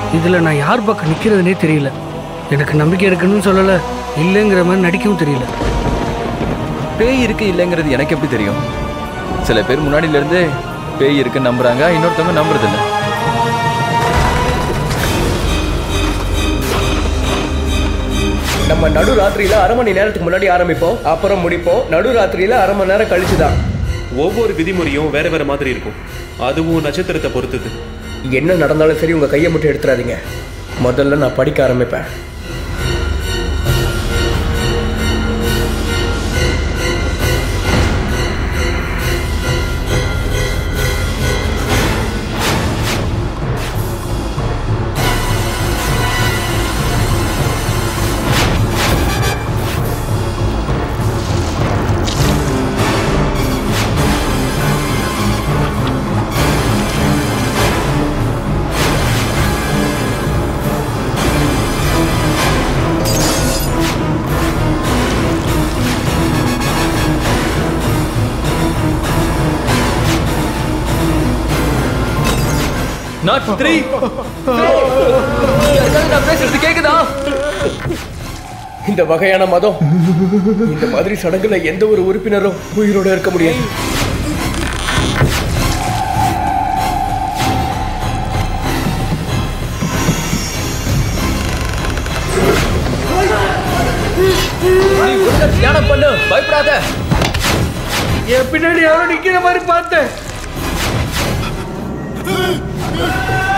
இதில் நான் யார் பக்கம் நிற்கிறதுனே தெரியல எனக்கு நம்பிக்கை இருக்குன்னு சொல்லலை இல்லைங்கிற மாதிரி நடிக்கவும் தெரியல பேய் இருக்கு இல்லைங்கிறது எனக்கு எப்படி தெரியும் சில பேர் முன்னாடில இருந்தே பேய் இருக்குன்னு நம்புறாங்க இன்னொருத்தவங்க நம்புறது இல்ல நம்ம நடு ராத்திரியில அரை மணி நேரத்துக்கு முன்னாடி ஆரம்பிப்போம் அப்புறம் முடிப்போம் நடு ராத்திரியில அரை மணி நேரம் கழிச்சு தான் ஒவ்வொரு விதிமுறையும் வேற வேற மாதிரி இருக்கும் அதுவும் நட்சத்திரத்தை பொறுத்தது என்ன நடந்தாலும் சரி உங்க கையை மட்டும் எடுத்துறாதீங்க முதல்ல நான் படிக்க ஆரம்பிப்பேன் நாட் த்ரீ நான் பேசுறது கேக்குதா இந்த வகையான மதம் இந்த மாதிரி சடங்குல எந்த ஒரு உறுப்பினரும் உயிரோட இருக்க முடியாது நீ உள்ள தியானம் பண்ணு பயப்படாத என் பின்னாடி யாரும் நிற்கிற மாதிரி பார்த்தேன்